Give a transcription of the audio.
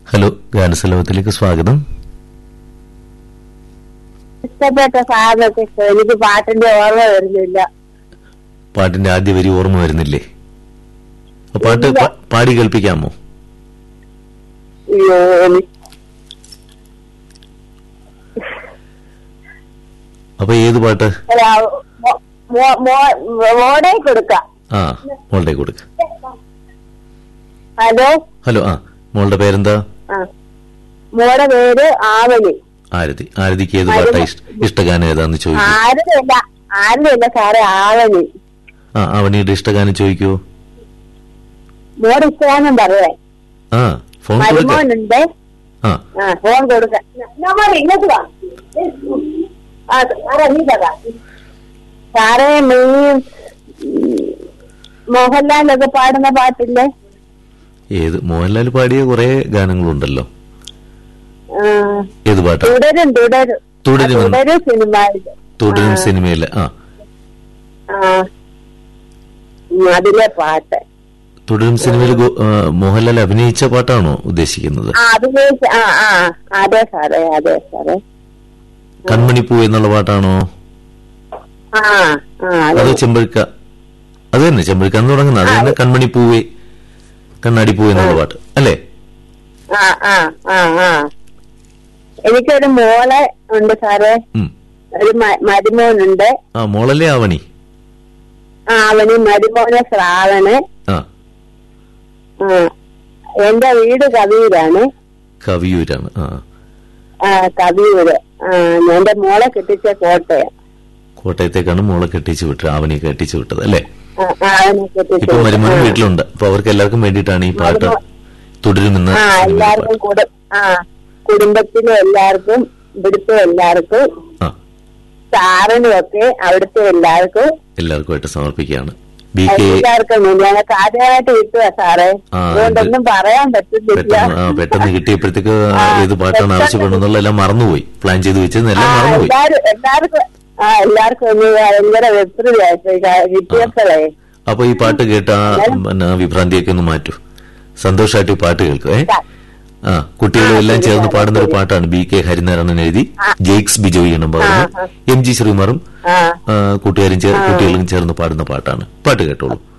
Hello ഗാനസലോകത്തിലേക്ക് സ്വാഗതം ഇഷ്ടപ്പെട്ട സാധനമൊക്കെ ഇഷ്ടം എനിക്ക് പാട്ടിന്റെ ഓർമ്മ വരുന്നില്ല പാട്ടിന്റെ ആദ്യ വരി ഓർമ്മ വരുന്നില്ലേ ആ പാട്ട് ഇല്ല. പ- പാടി കേൾപ്പിക്കാമോ അയ്യോ, എനി- അപ്പൊ ഏത് പാട്ട് അല്ല, മോ- മോ- മോ- മോടെ കൊടുക്കാം ആ മോളുടെ കൊടുക്ക ഹലോ ഹലോ ആ മോളുടെ പേരെന്താ ആ മോടെ പേര് ആവലി ആരതി ആരതിക്ക് ഏത് പാട്ടാ ഇഷ്ട- ഇഷ്ടഗാനം ഏതാന്ന് ചോദിക്കൂ ആരുടെയല്ല ആരുടെയല്ല സാറേ ആവലി ആ അവനിയുടെ ഇഷ്ടഗാനം ചോദിക്കൂ മോടെ ഇഷ്ടമാണെന്നും പറയാൻ ആ ഫോൺ കൊടുക്ക മരുമോനുണ്ട് ആ ആ ഫോൺ കൊടുക്കാം നമ്മ ഇങ്ങോട്ട് വാ ആ സാറേ നീ പറ സാറേ നീ മോഹൻലാലൊക്കെ പാടുന്ന പാട്ടില്ലേ ഏത് മോഹൻലാൽ പാടിയ കുറെ ഗാനങ്ങളുണ്ടല്ലോ ആ, ഏത് പാട്ടാ തുടരും തുടരും തുടരും ആ, തുടരും സിനിമ തുടരും സിനിമയിലെ ആ അതിലെ പാട്ട് തുടരും സിനിമയിൽ ഗോ- ആ, മോഹൻലാൽ അഭിനയിച്ച പാട്ടാണോ ഉദ്ദേശിക്കുന്നത് ആ അതിലെ ആ ആ അതെ സാറേ അതെ സാറേ കൺമണിപ്പൂ എന്നുള്ള പാട്ടാണോ ആ ആ അതെ അത് ചെമ്പഴുക്ക അത് തന്നെ ചെമ്പഴുക്ക എന്ന് തുടങ്ങുന്നത് അത് തന്നെ കൺമണിപ്പൂവേ കണ്ണാടിപ്പൂ എന്നുള്ള പാട്ട് അല്ലേ ആ ആ ആ ആ എനിക്കൊരു മോളെ ഉണ്ട് സാറേ ഉം. ഒരു മ- മരുമോനുണ്ട് ആ മോളല്ലേ ആവണി ആ അവന് മരുമോനെ ശ്രാവണ് ആ ആ എന്റെ വീട് കവിയൂരാണ് കവിയൂരാണ് ആ ആ കവിയൂര് ആ എന്റെ മോളെ കെട്ടിച്ച കോട്ടയം കോട്ടയത്തേക്കാണ് മോളെ കെട്ടിച്ചു വിട്ടത് ആവണി കെട്ടിച്ചു വിട്ടത് അല്ലേ ആ, ആ, അവനെ കെട്ടിച്ച ഇപ്പൊ മരുമോനും വീട്ടിലുണ്ട് അപ്പൊ അവർക്ക് എല്ലാവർക്കും വേണ്ടിയിട്ടാണ് ഈ പാട്ട് മരുമോ- തുടരുമെന്ന് ആ സിനിമയിലെ എല്ലാവർക്കും പാട്ട്. കുട ആ കുടുംബത്തിലെ എല്ലാവർക്കും ഇവിടുത്തെ എല്ലാവർക്കും ആ സാറിനും ഒക്കെ അവിടുത്തെ എല്ലാവർക്കും എല്ലാവർക്കുമായിട്ട് സമർപ്പിക്കുകയാണ് ബി കെ എല്ലാവർക്കും ഞങ്ങൾക്ക് ആദ്യമായിട്ട് കിട്ടുക സാറേ ആ, അതുകൊണ്ടൊന്നും പറയാൻ പറ്റുന്നില്ല പെട്ടെന്ന് ആ, പെട്ടെന്ന് കിട്ടിയപ്പോഴത്തേക്ക് ആ, ഏത് പാട്ടാണ് പെട്ടെന്ന് ആവശ്യപ്പെടുന്നുള്ള എല്ലാം മറന്നുപോയി പ്ലാൻ ചെയ്ത് വെച്ചത് ആ, എല്ലാം മറന്നുപോയി എല്ലാരും എല്ലാവർക്കും ആ എല്ലാവർക്കും ഒന്ന് ഭയങ്കര വെപ്രയായിട്ട് കിട്ടിയപ്പോഴേ അപ്പൊ ഈ പാട്ട് കേട്ട ആ പിന്നെ വിഭ്രാന്തിയൊക്കെ ഒന്ന് മാറ്റൂ സന്തോഷമായിട്ട് ഈ പാട്ട് കേൾക്കുക ഏ ആ കുട്ടികളും എല്ലാം ചേർന്ന് പാടുന്ന ഒരു പാട്ടാണ് ബി കെ ഹരിനാരായണൻ എഴുതി ജെയ്ക്സ് ബിജോയിയാണ് പാടുന്നത് എം ജി ശ്രീകുമാറും ആ ആ, കൂട്ടുകാരും ചേർ- കുട്ടികളും ചേർന്ന് പാടുന്ന പാട്ടാണ് പാട്ട് കേട്ടോളൂ